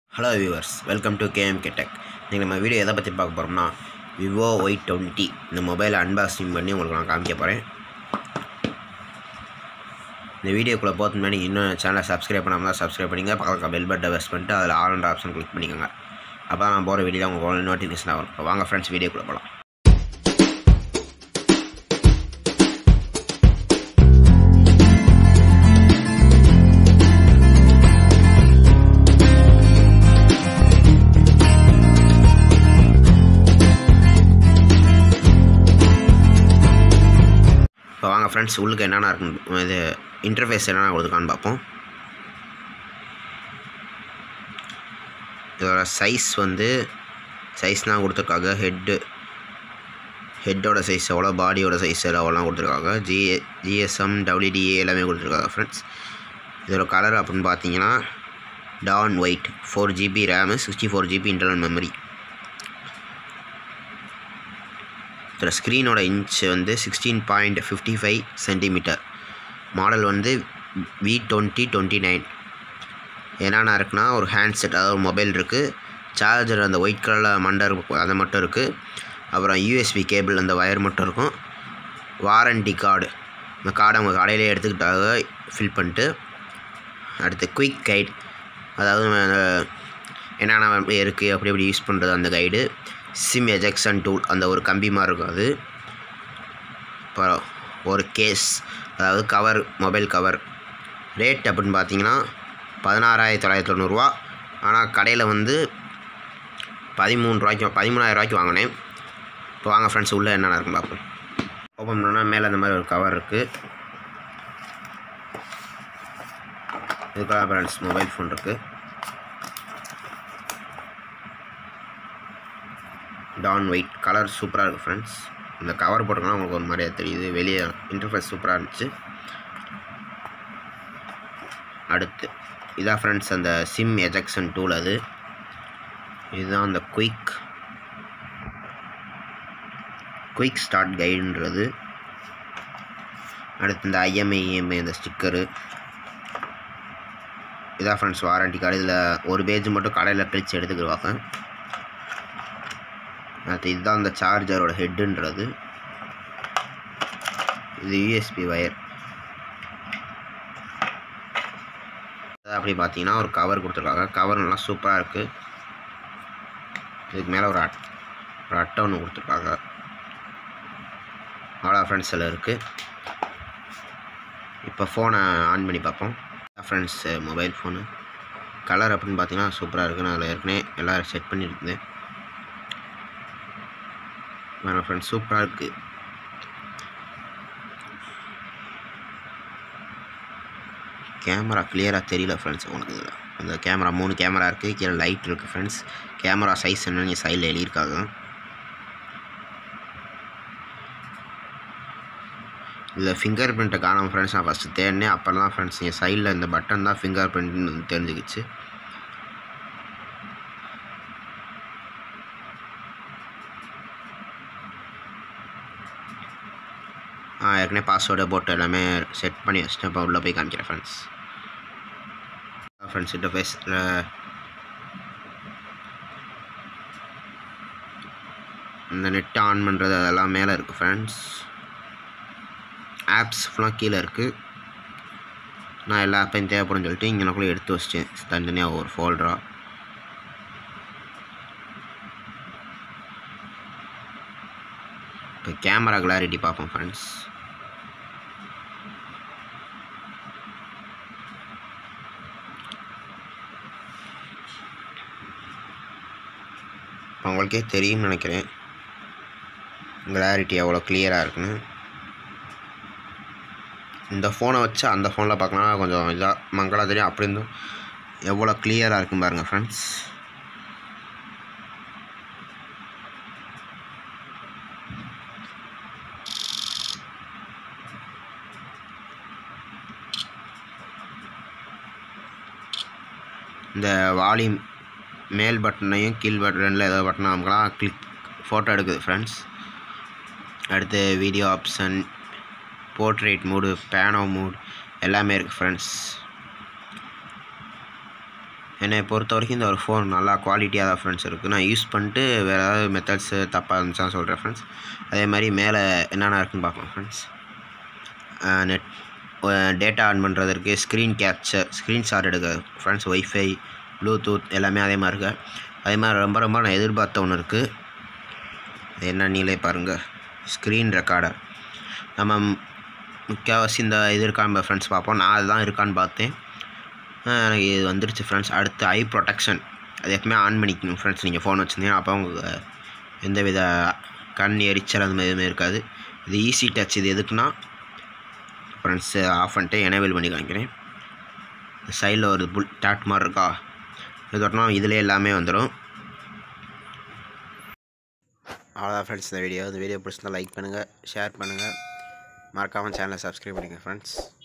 hello viewers welcome to KMK tech நீங்கள் நம்ம video எதை பற்றி பார்க்க போகிறோம்னா விவோ ஒய் டுவெண்ட்டி இந்த மொபைலை அன்பாக்சிங் பண்ணி உங்களுக்கு நான் காமிக்க போகிறேன் இந்த வீடியோக்குள்ளே போகிறதுக்கு முன்னாடி இன்னும் சேனலை சப்ஸ்கிரைப் பண்ணாமல் தான் சப்ஸ்கிரைப் பண்ணிங்க பக்கத்தில் பெல் பட்டை வெஸ்ட் பண்ணிட்டு அதில் ஆல் ஆப்ஷன் கிளிக் பண்ணிக்கோங்க அப்போ தான் நான் போகிற வீடியோ உங்களுக்கு நோட்டிஃபிகேஷன் ஆகும் இப்போ வாங்க ஃப்ரெண்ட்ஸ் வீடியோக்குள்ளே போகலாம் இப்போ வாங்க ஃப்ரெண்ட்ஸ் உள்ளுக்கு என்னென்ன இருக்குன்னு இது இன்டர்ஃபேஸ் என்னென்ன கொடுத்துருக்கான்னு பார்ப்போம் இதோட சைஸ் வந்து சைஸ்லாம் கொடுத்துருக்காங்க ஹெட்டு ஹெட்டோட சைஸ் எவ்வளோ பாடியோட சைஸ் எவ்வளோலாம் கொடுத்துருக்காங்க ஜி ஜிஎஸ்எம் டபிள்யூடிஏ எல்லாமே கொடுத்துருக்காங்க ஃப்ரெண்ட்ஸ் இதோட கலர் அப்படின்னு பார்த்தீங்கன்னா dawn white four GB RAM sixty four GB internal memory இதோட ஸ்க்ரீனோட இன்ச் வந்து sixteen point fifty five centimetre model வந்து வி டுவெண்ட்டி டுவெண்ட்டி நைன் என்னென்ன இருக்குன்னா ஒரு ஹேண்ட்செட் அதாவது ஒரு மொபைல் இருக்குது சார்ஜர் அந்த ஒயிட் கலரில் மண்டை இருக்கும் அது மட்டும் இருக்குது அப்புறம் யூஎஸ்பி கேபிள் அந்த ஒயர் மட்டும் இருக்கும் வாரண்டி கார்டு இந்த கார்டை அவங்க கடையிலே எடுத்துக்கிட்டாக ஃபில் பண்ணிட்டு அடுத்து குயிக் கைட் அதாவது நம்ம என்னென்ன இருக்குது அப்படி எப்படி யூஸ் பண்ணுறது அந்த கைடு சிம் எஜெக்ஷன் டூல் அந்த ஒரு கம்பி மாதிரி இருக்கும் அது அப்புறம் ஒரு கேஸ் அதாவது கவர் மொபைல் கவர் ரேட் அப்படின்னு பார்த்தீங்கன்னா பதினாறாயிரத்தி தொள்ளாயிரத்தி தொண்ணூறுரூவா ஆனால் கடையில் வந்து பதிமூணு ரூபாய்க்கு பதிமூணாயிரம் ரூபாய்க்கு வாங்கினேன் இப்போ வாங்க ஃப்ரெண்ட்ஸ் உள்ளே என்னென்ன இருக்குன்னு பார்ப்போம் ஓப்பன் பண்ணால் மேலே அந்த மாதிரி ஒரு கவர் இருக்குது இதுக்காக ஃப்ரெண்ட்ஸ் மொபைல் ஃபோன் இருக்குது டான் ஒயிட் கலர் சூப்பராக இருக்குது ஃப்ரெண்ட்ஸ் இந்த கவர் போட்டோம்னா உங்களுக்கு ஒரு மாதிரியாக தெரியுது வெளியே இன்டர்ஃபேஸ் சூப்பராக இருந்துச்சு அடுத்து இதான் ஃப்ரெண்ட்ஸ் அந்த சிம் எஜெக்ஷன் டூல் அது இதுதான் அந்த குயிக் குயிக் ஸ்டார்ட் கைடுன்றது அடுத்து இந்த ஐஎம்ஐ இஎம்ஐ இந்த ஸ்டிக்கரு இதான் ஃப்ரெண்ட்ஸ் வாரண்டி கார்டு இதில் ஒரு பேஜ் மட்டும் கடையில் கழித்து எடுத்துக்கிடுவாங்க அடுத்து இதுதான் அந்த சார்ஜரோட ஹெட்டுன்றது இது யூஎஸ்பி ஒயர் அப்படி பார்த்தீங்கன்னா ஒரு கவர் கொடுத்துருக்காங்க கவர் நல்லா சூப்பராக இருக்குது இதுக்கு மேலே ஒரு அட் ஒரு அட்டை ஒன்று கொடுத்துருக்காங்க அவ்வளோ ஃப்ரெண்ட்ஸ் எல்லாம் இருக்குது இப்போ ஃபோனை ஆன் பண்ணி பார்ப்போம் ஃப்ரெண்ட்ஸ் மொபைல் ஃபோனு கலர் அப்படின்னு பார்த்தீங்கன்னா சூப்பராக இருக்குது நான் அதில் ஏற்கனவே எல்லாம் செட் பண்ணியிருந்தேன் வேறு ஃப்ரெண்ட்ஸ் சூப்பராக இருக்குது கேமரா கிளியராக தெரியல ஃப்ரெண்ட்ஸ் உங்களுக்கு இதில் அந்த கேமரா மூணு கேமரா இருக்குது கீழே லைட் இருக்குது ஃப்ரெண்ட்ஸ் கேமரா சைஸ் என்னன்னு சைடில் எழுதியிருக்காங்க இதில் ஃபிங்கர் பிரிண்ட்டை காணும் ஃப்ரெண்ட்ஸ் நான் ஃபஸ்ட்டு தேடினேன் அப்புறம் தான் ஃப்ரெண்ட்ஸ் என் சைடில் இந்த பட்டன் தான் ஃபிங்கர் பிரிண்ட்னு தெரிஞ்சுக்கிச்சு ஆ ஏற்கனவே பாஸ்வேர்டை போட்டு எல்லாமே செட் பண்ணி வச்சுட்டு இப்போ உள்ளே போய் காமிக்கிறேன் ஃப்ரெண்ட்ஸ் ஃப்ரெண்ட்ஸ் கிட்ட பேசுகிற இந்த நெட் ஆன் பண்ணுறது அதெல்லாம் மேலே இருக்குது ஃப்ரெண்ட்ஸ் ஆப்ஸ் ஃபுல்லாக கீழே இருக்குது நான் எல்லா ஆப்பையும் தேவைப்படும் சொல்லிட்டு இங்கே கூட எடுத்து வச்சிட்டேன் தனித்தனியாக ஒரு ஃபோல்டராக இப்போ கேமரா கிளாரிட்டி பார்ப்போம் ஃப்ரெண்ட்ஸ் இப்போ உங்களுக்கே தெரியும்னு நினைக்கிறேன் கிளாரிட்டி எவ்வளோ கிளியராக இருக்குன்னு இந்த ஃபோனை வச்சு அந்த ஃபோனில் பார்க்கலாம் கொஞ்சம் இதாக மங்களா தெரியும் அப்படி இருந்தும் எவ்வளோ கிளியராக இருக்கும் பாருங்கள் ஃப்ரெண்ட்ஸ் இந்த வால்யூம் மேல் பட்டனையும் கீழ் பட்டனில் ஏதோ பட்டனை அமுக்கலாம் கிளிக் ஃபோட்டோ எடுக்குது ஃப்ரெண்ட்ஸ் அடுத்து video option portrait mode pano mode எல்லாமே இருக்குது ஃப்ரெண்ட்ஸ் என்னை பொறுத்த வரைக்கும் இந்த ஒரு ஃபோன் நல்லா குவாலிட்டியாக தான் ஃப்ரெண்ட்ஸ் இருக்குது நான் யூஸ் பண்ணிட்டு வேறு ஏதாவது மெத்தட்ஸு தப்பாக இருந்துச்சா சொல்கிறேன் ஃப்ரெண்ட்ஸ் அதே மாதிரி மேலே என்னென்ன இருக்குன்னு பார்ப்போம் ஃப்ரெண்ட்ஸ் நெட் டேட்டா ஆன் பண்ணுறதுக்கு ஸ்க்ரீன் கேப்சர் ஸ்க்ரீன் ஷாட் எடுக்க ஃப்ரெண்ட்ஸ் ஒய்ஃபை ப்ளூடூத் எல்லாமே அதே மாதிரி இருக்கு அதே மாதிரி ரொம்ப ரொம்ப நான் எதிர்பார்த்த ஒன்று இருக்குது அது என்ன நீங்களே பாருங்கள் ஸ்க்ரீன் ரெக்கார்டர் நம்ம முக்கால்வாசி இந்த இது இருக்கான்னு ஃப்ரெண்ட்ஸ் பார்ப்போம் நான் அதுதான் இருக்கான்னு பார்த்தேன் ஆஹ் எனக்கு இது வந்துருச்சு ஃப்ரெண்ட்ஸ் அடுத்து ஐ ப்ரொடெக்ஷன் அது எப்பவுமே ஆன் பண்ணிக்கணும் ஃப்ரெண்ட்ஸ் நீங்கள் ஃபோன் வச்சுருந்தீங்கன்னா அப்போ உங்களுக்கு எந்த வித கண் எரிச்சல் அந்த மாதிரி எதுவுமே இருக்காது இது ஈஸி டச் இது எதுக்குன்னா ஃப்ரெண்ட்ஸ் ஆஃப் பண்ணிட்டு எனேபிள் பண்ணி காமிக்கிறேன் சைடில் ஒரு புல் டாட் மாதிரி இருக்கா இது தொட்டினா இதில் எல்லாமே வந்துடும் அவ்வளோதான் ஃப்ரெண்ட்ஸ் இந்த வீடியோ இந்த வீடியோ பிடிச்சிருந்தா லைக் பண்ணுங்கள் ஷேர் பண்ணுங்கள் மறக்காமல் சேனலை சப்ஸ்கிரைப் பண்ணிங்க ஃப்ரெண்ட்ஸ்